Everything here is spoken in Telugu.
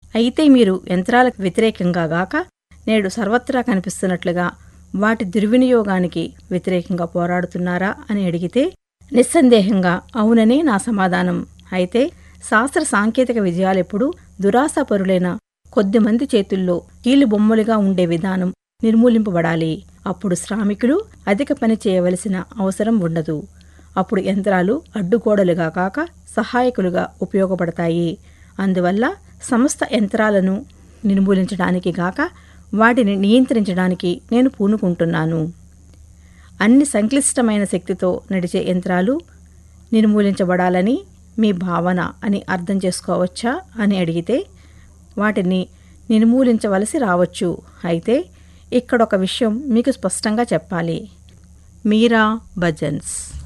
అయితే మీరు యంత్రాలకు వ్యతిరేకంగా గాక నేడు సర్వత్రా కనిపిస్తున్నట్లుగా వాటి దుర్వినియోగానికి వ్యతిరేకంగా పోరాడుతున్నారా అని అడిగితే నిస్సందేహంగా అవుననే నా సమాధానం అయితే శాస్త్ర సాంకేతిక విజయాలెప్పుడూ దురాశాపరులైన కొద్దిమంది చేతుల్లో కీలు బొమ్మలుగా ఉండే విధానం నిర్మూలింపబడాలి అప్పుడు శ్రామికులు అధిక పని చేయవలసిన అవసరం ఉండదు అప్పుడు యంత్రాలు అడ్డుగోడలుగా కాక సహాయకులుగా ఉపయోగపడతాయి అందువల్ల సమస్త యంత్రాలను నిర్మూలించడానికి గాక వాటిని నియంత్రించడానికి నేను పూనుకుంటున్నాను అన్ని సంక్లిష్టమైన శక్తితో నడిచే యంత్రాలు నిర్మూలించబడాలని మీ భావన అని అర్థం చేసుకోవచ్చా అని అడిగితే వాటిని నిర్మూలించవలసి రావచ్చు అయితే ఇక్కడ ఒక విషయం మీకు స్పష్టంగా చెప్పాలి మీరా భజన్స్